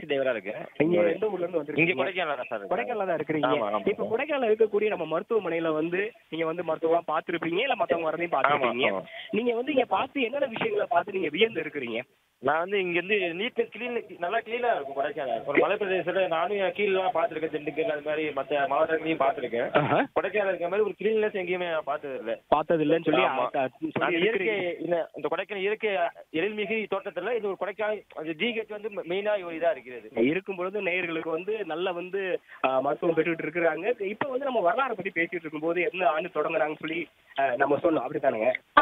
டிரைவரா இருக்கேன் நீங்க எந்த ஊர்ல இருந்து இங்க வந்திருக்கீங்க கொடைக்கானல் தான் சார் இருக்கேன். கொடைக்கானல்ல தான் இருக்கிறீங்க ஆமா, ஆமா. இப்ப கொடைக்கானல்ல இருக்கக்கூடிய நம்ம மருத்துவமனையில வந்து நீங்க வந்து மருத்துவம் பார்த்திருப்பீங்க இல்ல மத்தவங்க வரதையும் பார்த்திருப்பீங்க ஆமா. நீங்க வந்து இங்க பார்த்து என்னென்ன விஷயங்களை பார்த்து நீங்க வியந்து இருக்கிறீங்க நான் வந்து இங்க இருந்து நீட் கிளீன் நல்லா கிளீனா இருக்கும் கொடைக்கானல் ஒரு மலை பிரதேசத்துல நானும் என் கீழலாம் பார்த்திருக்கேன் திண்டுக்கல் அது மாதிரி மத்த மாவட்டங்களையும் பார்த்திருக்கேன் கொடைக்கானல் இருக்க மாதிரி ஒரு கிளீன்னஸ் எங்கேயுமே நான் பார்த்தது இல்ல பார்த்தது இல்லைன்னு சொல்லி ஆமா. அ- அ- சொல்லி அந்த இயற்கை இருக்கிறீங்க. இந்த இந்த கொடைக்கானல் இயற்கை எழில்மிகு தோட்டத்துல இது ஒரு கொடைக்கானல் அந்த ஜிஹெச் வந்து மெயினா ஒரு இதா இருக்கிறது இருக்கும் பொழுது நேயர்களுக்கு வந்து நல்ல வந்து அ, மருத்துவம் பெற்றுட்டு இருக்கிறாங்க இப்ப வந்து நம்ம வரலாறு பத்தி பேசிட்டு இருக்கும்போது எந்த ஆண்டு தொடங்குறாங்கன்னு சொல்லி அ, நம்ம சொன்னோம் அப்படித்தானுங்க